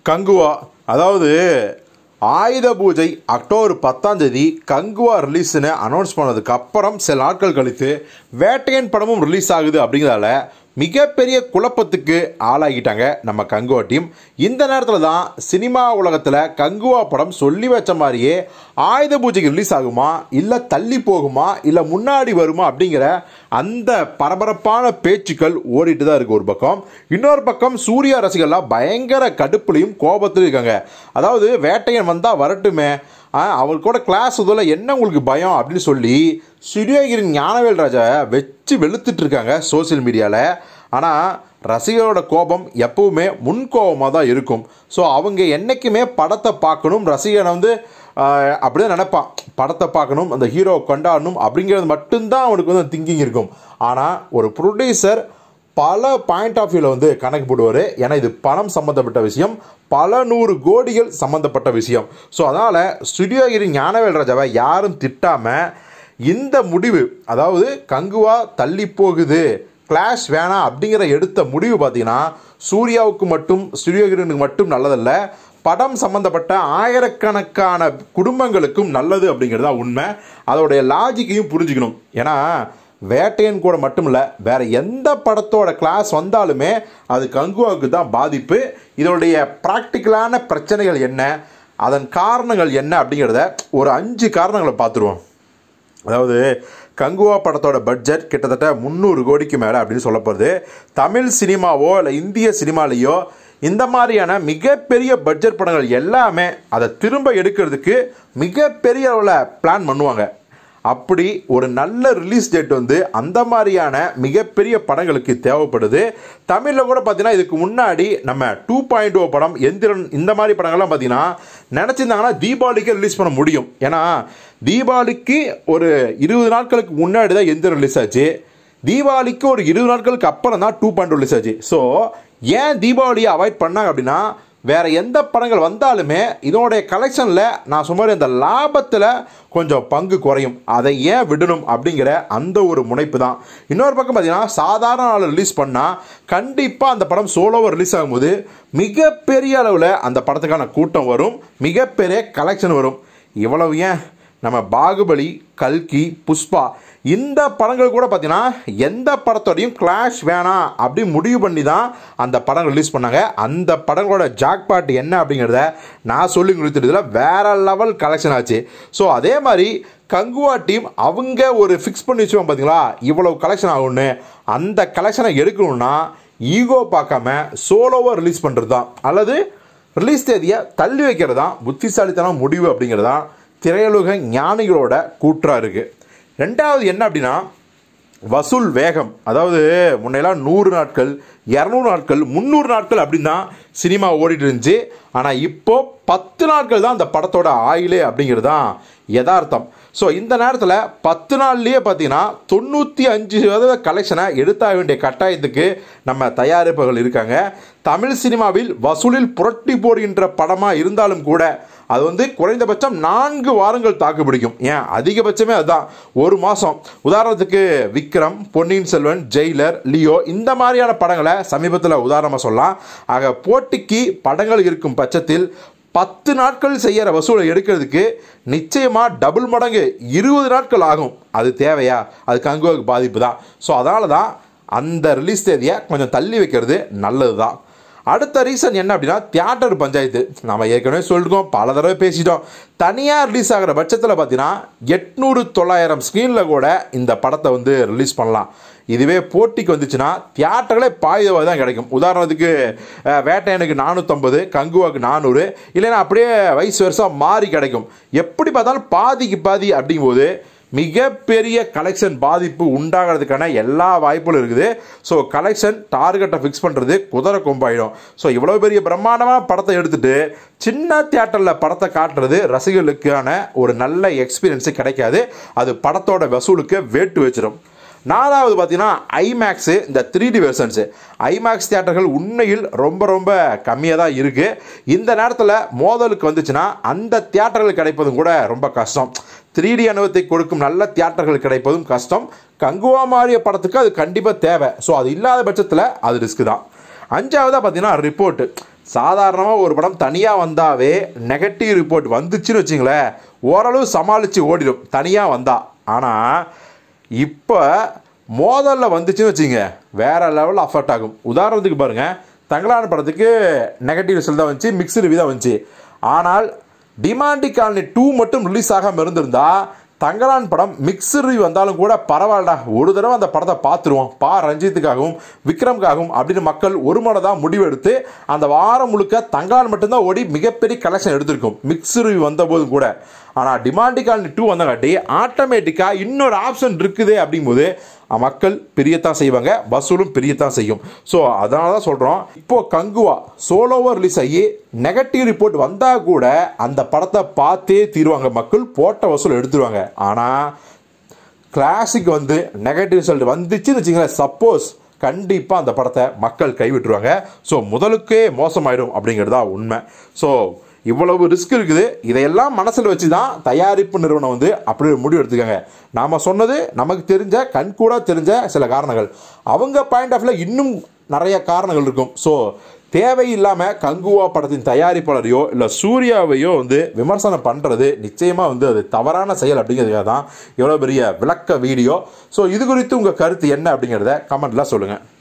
கங்குவா அதாவது ஆயுத பூஜை அக்டோபர் பத்தாம் தேதி கங்குவா ரிலீஸ்னு அனௌன்ஸ் பண்ணதுக்கு அப்புறம் சில நாட்கள் கழித்து வேட்டையன் படமும் ரிலீஸ் ஆகுது அப்படிங்கிறதால மிகப்பெரிய குழப்பத்துக்கு ஆளாகிட்டாங்க நம்ம கங்குவா டீம் இந்த நேரத்தில் தான் சினிமா உலகத்தில் கங்குவா படம் சொல்லி வச்ச மாதிரியே ஆயுத பூஜைக்கு ரிலீஸ் ஆகுமா இல்லை தள்ளி போகுமா இல்லை முன்னாடி வருமா அப்படிங்கிற அந்த பரபரப்பான பேச்சுக்கள் ஓடிட்டு தான் இருக்கு ஒரு பக்கம் இன்னொரு பக்கம் சூர்யா ரசிகர்லாம் பயங்கர கடுப்புலையும் கோபத்திலும் இருக்காங்க அதாவது வேட்டையன் வந்தால் வரட்டுமே ஆ, அவர் கூட கிளாஸ் இதில் என்ன உங்களுக்கு பயம் அப்படின்னு சொல்லி சுரியகிரி ஞானவேல் ராஜா வச்சு வெளுத்துட்டு இருக்காங்க சோஷியல் மீடியாவில் ஆனால் ரசிகரோட கோபம் எப்பவுமே முன் கோபமாக தான் இருக்கும் ஸோ அவங்க என்றைக்குமே படத்தை பார்க்கணும் ரசிகனை வந்து ஆஹ், அப்படிதான் நினைப்பான் படத்தை பார்க்கணும் அந்த ஹீரோ கொண்டாடணும் அப்படிங்கிறது மட்டும்தான் அவனுக்கு வந்து திங்கிங் இருக்கும் ஆனால் ஒரு ப்ரொடியூசர் பல பாயிண்ட் ஆஃப் வியூவில் வந்து கணக்கு போடுவார் ஏன்னா இது பணம் சம்மந்தப்பட்ட விஷயம் பல நூறு கோடிகள் சம்மந்தப்பட்ட விஷயம் ஸோ அதனால் ஸ்டுடியோகிரி ஞானவேல் ராஜாவை யாரும் திட்டாமல் இந்த முடிவு அதாவது கங்குவா தள்ளி போகுது கிளாஷ் வேணாம் அப்படிங்கிற எடுத்த முடிவு பார்த்தீங்கன்னா சூர்யாவுக்கு மட்டும் ஸ்டுடியோகிரனுக்கு மட்டும் நல்லதல்ல படம் சம்பந்தப்பட்ட ஆயிரக்கணக்கான குடும்பங்களுக்கும் நல்லது அப்படிங்கிறது தான் உண்மை அதோடைய லாஜிக்கையும் புரிஞ்சுக்கணும் ஏன்னா வேட்டையன் கூட மட்டும் இல்லை வேற எந்த படத்தோட கிளாஸ் வந்தாலுமே அது கங்குவாவுக்கு தான் பாதிப்பு இதனுடைய ப்ராக்டிக்கலான பிரச்சனைகள் என்ன அதன் காரணங்கள் என்ன அப்படிங்கிறத ஒரு அஞ்சு காரணங்களை பார்த்துருவோம் அதாவது கங்குவா படத்தோட பட்ஜெட் கிட்டத்தட்ட முந்நூறு கோடிக்கு மேலே அப்படின்னு சொல்லப்படுது தமிழ் சினிமாவோ இல்லை இந்திய சினிமாலேயோ இந்த மாதிரியான மிகப்பெரிய பட்ஜெட் படங்கள் எல்லாமே அதை திரும்ப எடுக்கிறதுக்கு மிகப்பெரிய அளவில் பிளான் பண்ணுவாங்க அப்படி ஒரு நல்ல ரிலீஸ் டேட் வந்து அந்த மாதிரியான மிகப்பெரிய படங்களுக்கு தேவைப்படுது தமிழில் கூட பார்த்தீங்கன்னா இதுக்கு முன்னாடி நம்ம டூ பாயிண்ட் ஓ படம் எந்திரன் இந்த மாதிரி படங்கள்லாம் பார்த்தீங்கன்னா நினச்சிருந்தாங்கன்னா தீபாவளிக்கே ரிலீஸ் பண்ண முடியும் ஏன்னா தீபாவளிக்கு ஒரு இருபது நாட்களுக்கு முன்னாடி தான் எந்திரன் ரிலீஸ் ஆச்சு தீபாவளிக்கு ஒரு இருபது நாட்களுக்கு அப்புறம் தான் டூ பாயிண்ட் ரிலீஸ் ஆச்சு ஸோ ஏன் தீபாவளியை அவாய்ட் பண்ணாங்க அப்படின்னா வேற எந்த படங்கள் வந்தாலுமே இதனுடைய கலெக்ஷனில் நான் சுமார் இந்த லாபத்தில் கொஞ்சம் பங்கு குறையும் அதை ஏன் விடணும் அப்படிங்கிற அந்த ஒரு முனைப்பு தான் இன்னொரு பக்கம் பார்த்தீங்கன்னா சாதாரண நாள் ரிலீஸ் பண்ணால் கண்டிப்பாக அந்த படம் சோலோவாக ரிலீஸ் ஆகும்போது மிகப்பெரிய அளவில் அந்த படத்துக்கான கூட்டம் வரும் மிகப்பெரிய கலெக்ஷன் வரும் இவ்வளவு ஏன் நம்ம பாகுபலி கல்கி புஷ்பா இந்த படங்கள் கூட பார்த்தீங்கன்னா எந்த படத்தோடையும் கிளாஷ் வேணாம் அப்படி முடிவு பண்ணி தான் அந்த படம் ரிலீஸ் பண்ணாங்க அந்த படங்களோட ஜாக்பாட் என்ன அப்படிங்கிறத நான் சொல்லி கொடுத்துட்டதுல வேற லெவல் கலெக்ஷன் ஆச்சு ஸோ அதே மாதிரி கங்குவா டீம் அவங்க ஒரு ஃபிக்ஸ் பண்ணி வச்சுவாங்க பார்த்தீங்களா இவ்வளவு கலெக்ஷன் ஆகும்னு அந்த கலெக்ஷனை எடுக்கணும்னா ஈகோ பார்க்காம சோலோவாக ரிலீஸ் பண்ணுறது தான் அல்லது ரிலீஸ் தேதியை தள்ளி வைக்கிறது தான் புத்திசாலித்தனம் முடிவு அப்படிங்கிறது தான் திரையுலக ஞானிகளோட கூற்றா இருக்கு ரெண்டாவது என்ன அப்படின்னா வசூல் வேகம் அதாவது முன்னையெல்லாம் நூறு நாட்கள் இரநூறு நாட்கள் முந்நூறு நாட்கள் அப்படின்னு தான் சினிமா ஓடிட்டு இருந்துச்சு ஆனால் இப்போ பத்து நாட்கள் தான் அந்த படத்தோட ஆயிலே அப்படிங்கிறது தான் யதார்த்தம் ஸோ இந்த நேரத்தில் பத்து நாள்லேயே பார்த்தீங்கன்னா தொண்ணூற்றி அஞ்சு சதவீத கலெக்ஷனை எடுத்தாக வேண்டிய கட்டாயத்துக்கு நம்ம தயாரிப்புகள் இருக்காங்க தமிழ் சினிமாவில் வசூலில் புரட்டி போடுகின்ற படமாக இருந்தாலும் கூட அது வந்து குறைந்தபட்சம் நான்கு வாரங்கள் தாக்கு பிடிக்கும் ஏன் அதிகபட்சமே அதுதான் ஒரு மாதம் உதாரணத்துக்கு விக்ரம் பொன்னியின் செல்வன் ஜெயிலர் லியோ இந்த மாதிரியான படங்களை சமீபத்தில் உதாரணமாக சொல்லலாம் ஆக போட்டிக்கு படங்கள் இருக்கும் பட்சத்தில் பத்து நாட்கள் செய்கிற வசூலை எடுக்கிறதுக்கு நிச்சயமாக டபுள் மடங்கு இருபது நாட்கள் ஆகும் அது தேவையா அது கங்குவாக்கு பாதிப்பு தான் ஸோ அதனால தான் அந்த ரிலீஸ் தேதியை கொஞ்சம் தள்ளி வைக்கிறது நல்லது தான் அடுத்த ரீசன் என்ன அப்படின்னா தியேட்டர் பஞ்சாயத்து நம்ம ஏற்கனவே சொல்லிருக்கோம் பல தடவை பேசிட்டோம் தனியாக ரிலீஸ் ஆகிற பட்சத்தில் பார்த்தீங்கன்னா எட்நூறு தொள்ளாயிரம் ஸ்க்ரீனில் கூட இந்த படத்தை வந்து ரிலீஸ் பண்ணலாம் இதுவே போட்டிக்கு வந்துச்சுன்னா தியேட்டர்களே பாயுதவாக தான் கிடைக்கும் உதாரணத்துக்கு அஹ், வேட்டையனுக்கு நானூற்றம்பது கங்குவாக்கு நானூறு இல்லைன்னா அப்படியே வயசு வருஷம் மாறி கிடைக்கும் எப்படி பார்த்தாலும் பாதிக்கு பாதி அப்படிங்கும்போது மிகப்பெரிய கலெக்ஷன் பாதிப்பு உண்டாகிறதுக்கான எல்லா வாய்ப்புகளும் இருக்குது ஸோ கலெக்ஷன் டார்கெட்டை ஃபிக்ஸ் பண்ணுறது குதிரை கொம்பாயிடும் ஸோ இவ்வளோ பெரிய பிரம்மாண்டமான படத்தை எடுத்துட்டு சின்ன தியேட்டரில் படத்தை காட்டுறது ரசிகர்களுக்கான ஒரு நல்ல எக்ஸ்பீரியன்ஸு கிடைக்காது அது படத்தோட வசூலுக்கு வேட்டு வச்சிடும் நாலாவது பார்த்தீங்கன்னா ஐமேக்ஸு இந்த த்ரீ டி வெர்ஷன்ஸு ஐமேக்ஸ் தியேட்டர்கள் உண்மையில் ரொம்ப ரொம்ப கம்மியாக தான் இருக்குது இந்த நேரத்தில் மோதலுக்கு வந்துச்சுன்னா அந்த தியேட்டர்கள் கிடைப்பதும் கூட ரொம்ப கஷ்டம் த்ரீ டி அனுபவத்தை கொடுக்கும் நல்ல தியேட்டர்கள் கிடைப்பதும் கஷ்டம் கங்குவா மாறிய படத்துக்கு அது கண்டிப்பாக தேவை ஸோ அது இல்லாத பட்சத்தில் அது ரிஸ்க் தான் அஞ்சாவதாக பார்த்தீங்கன்னா ரிப்போர்ட்டு சாதாரணமாக ஒரு படம் தனியாக வந்தாவே நெகட்டிவ் ரிப்போர்ட் வந்துச்சுன்னு வச்சுங்களேன் ஓரளவு சமாளித்து ஓடிடும் தனியாக வந்தா ஆனால் இப்போ மோதலில் வந்துச்சுன்னு வச்சுங்க வேற லெவலில் அஃபெக்ட் ஆகும் உதாரணத்துக்கு பாருங்கள் தங்கலான படத்துக்கு நெகட்டிவ் ரிசல்ட் தான் வந்துச்சு மிக்சடு ரிவ்யூ தான் வந்துச்சு ஆனால் டிமாண்டி காலனி டூ மட்டும் ரிலீஸ் ஆகாமல் இருந்திருந்தா தங்கலான் படம் மிக்சர் ரிவ்யூ வந்தாலும் கூட பரவாயில்லடா ஒரு தடவை அந்த படத்தை பார்த்துருவோம் பா ரஞ்சித்துக்காகவும் விக்ரம்காகவும் அப்படின்னு மக்கள் ஒரு மனதாக முடிவெடுத்து அந்த வாரம் முழுக்க தங்கலான் மட்டும்தான் ஓடி மிகப்பெரிய கலெக்ஷன் எடுத்திருக்கும் மிக்சர் ரிவ்யூ வந்த போதும் கூட ஆனால் டிமாண்டி காலனி டூ வந்தங்காட்டி ஆட்டோமேட்டிக்காக இன்னொரு ஆப்ஷன் இருக்குது அப்படிங்கும்போது அஹ், மக்கள் பிரியத்தான் செய்வாங்க வசூலும் பிரியத்தான் செய்யும் ஸோ அதனால தான் சொல்கிறோம் இப்போ கங்குவா சோலோவாக ரிலீஸ் ஆகி நெகட்டிவ் ரிப்போர்ட் வந்தால் கூட அந்த படத்தை பார்த்தே தீருவாங்க மக்கள் போட்ட வசூல் எடுத்துருவாங்க ஆனால் கிளாசிக் வந்து நெகட்டிவ் ரிசல்ட் வந்துச்சுன்னு வச்சுங்களேன் சப்போஸ் கண்டிப்பாக அந்த படத்தை மக்கள் கைவிட்டுருவாங்க ஸோ முதலுக்கே மோசமாயிடும் அப்படிங்கிறது தான் உண்மை ஸோ இவ்வளவு ரிஸ்க் இருக்குது இதையெல்லாம் மனசில் வச்சு தான் தயாரிப்பு நிறுவனம் வந்து அப்படி ஒரு முடிவு எடுத்துக்காங்க நாம் சொன்னது நமக்கு தெரிஞ்ச கண்கூடா தெரிஞ்ச சில காரணங்கள் அவங்க பாயிண்ட் ஆஃப்ல இன்னும் நிறைய காரணங்கள் இருக்கும் ஸோ தேவையில்லாமல் கங்குவா படத்தின் தயாரிப்பாளரையோ இல்லை சூர்யாவையோ வந்து விமர்சனம் பண்ணுறது நிச்சயமாக வந்து அது தவறான செயல் அப்படிங்கிறதுக்காக தான் எவ்வளோ பெரிய விளக்க வீடியோ ஸோ இது குறித்து உங்கள் கருத்து என்ன அப்படிங்கிறத கமெண்ட்டில் சொல்லுங்கள்